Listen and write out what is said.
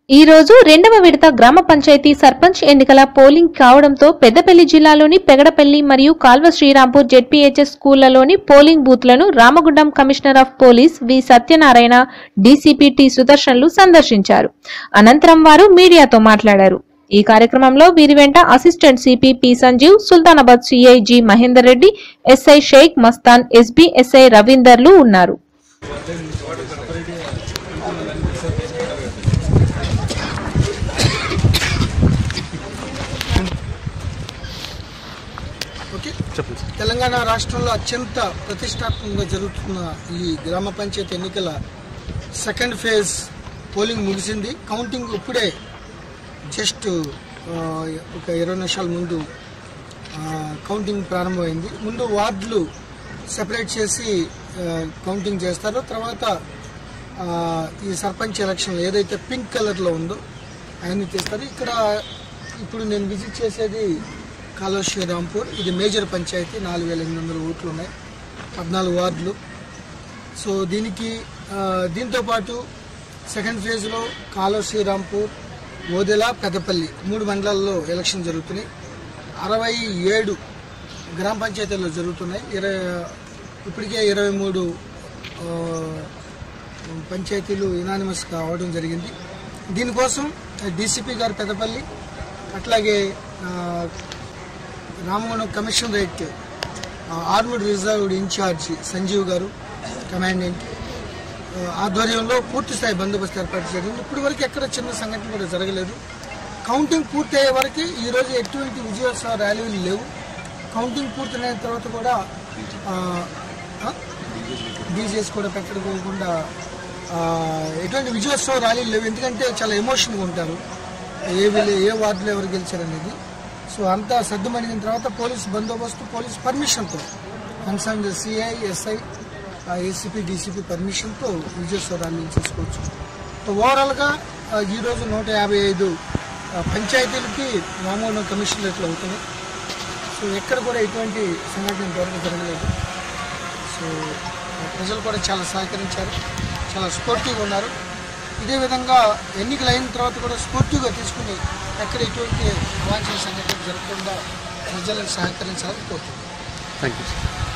ఈ రోజు రెండవ విడత గ్రామ పంచాయతీ సర్పంచ్ ఎన్నికల పోలింగ్ కావడంతో పెద్దపల్లి జిల్లాలోని పెగడపల్లి మరియు కాల్వ శ్రీరాంపూర్ జెడ్పీహెచ్ఎస్ స్కూళ్లలోని పోలింగ్ బూత్లను Ramagundam commissioner of police V Satyanarayana DCP T సుదర్శన్లు సందర్శించారు అనంతరం వారు మీడియాతో మాట్లాడారు ఈ కార్యక్రమంలో వీరి వెంట assistant CP P Sanjeev Sultanabad CI G Mahender Reddy SI Shaik Mastan SB SI రవీందర్లు ఉన్నారు ఓకే తెలంగాణ రాష్ట్రంలో అత్యంత ప్రతిష్టాత్మకంగా జరుగుతున్న ఈ గ్రామ పంచాయతీ ఎన్నికల సెకండ్ ఫేజ్ పోలింగ్ ముగిసింది కౌంటింగ్ ఇప్పుడే జస్ట్ ఆ, ఒక ఇరవై నిమిషాల ముందు ఆ, కౌంటింగ్ ప్రారంభమైంది ముందు వార్డులు సెపరేట్ చేసి ఆ, కౌంటింగ్ చేస్తారు తర్వాత ఆ, ఈ సర్పంచ్ ఎలక్షన్ ఏదైతే పింక్ కలర్లో ఉందో అవన్నీ చేస్తారు ఇక్కడ ఇప్పుడు నేను విజిట్ చేసేది కాలువ శ్రీరాంపూర్ ఇది మేజర్ పంచాయతీ నాలుగు వేల ఎనిమిది వందల ఓట్లు ఉన్నాయి పద్నాలుగు వార్డులు సో దీనికి ఆ, దీంతో పాటు సెకండ్ ఫేజ్లో కాలువ శ్రీరాంపూర్ ఓదెల పెద్దపల్లి మూడు మండలాల్లో ఎలక్షన్ జరుగుతున్నాయి అరవై ఏడు గ్రామ పంచాయతీల్లో జరుగుతున్నాయి ఇరవై ఇప్పటికే ఇరవై మూడు ఆ, పంచాయతీలు యునానిమస్గా అవ్వడం జరిగింది దీనికోసం డీసీపీ గారు పెద్దపల్లి అట్లాగే ఆ, Ramagundam commissionerate armed reserved in-charge Sanjeev గారు కమాండెంట్ ఆ, ఆధ్వర్యంలో పూర్తి స్థాయి బందోబస్తు ఏర్పాటు జరిగింది ఇప్పటి వరకు ఎక్కడ చిన్న సంఘటన కూడా జరగలేదు కౌంటింగ్ పూర్తి అయ్యే వరకు ఈరోజు ఎటువంటి విజయోత్సవ ర్యాలీలు లేవు కౌంటింగ్ పూర్తయిన తర్వాత కూడా డీజేస్ కూడా పెట్టకపోకుండా ఆ, ఎటువంటి విజయోత్సవ ర్యాలీలు లేవు ఎందుకంటే చాలా ఎమోషన్గా ఉంటారు ఏ విలే- ఏ వార్డులో ఎవరు గెలిచారనేది సో అంతా సర్దుమణిగిన తర్వాత పోలీస్ బందోబస్తు పోలీస్ పర్మిషన్తో concern CI SI ACP DCP పర్మిషన్తో విజయోత్సవ ర్యాలీలు చేసుకోవచ్చు సో ఓవరాల్గా ఆ, ఈరోజు నూట యాభై ఐదు ఆ, పంచాయతీలకి రామోహన్ కమిషనరేట్లు అవుతున్నాయి సో ఎక్కడ కూడా ఎటువంటి సంఘటన ఇంతవరకు జరగలేదు సో ప్రజలు కూడా చాలా సహకరించారు చాలా స్పోర్టివ్గా ఉన్నారు ఇదే విధంగా ఎన్నికలు అయిన తర్వాత కూడా స్పోర్టివ్గా తీసుకుని ఎక్కడ ఎటువంటి అవాంఛనీయ సంఘటన జరగకుండా ప్రజలకు సహకరించాలని కోరుతున్నాను థ్యాంక్ యూ సార్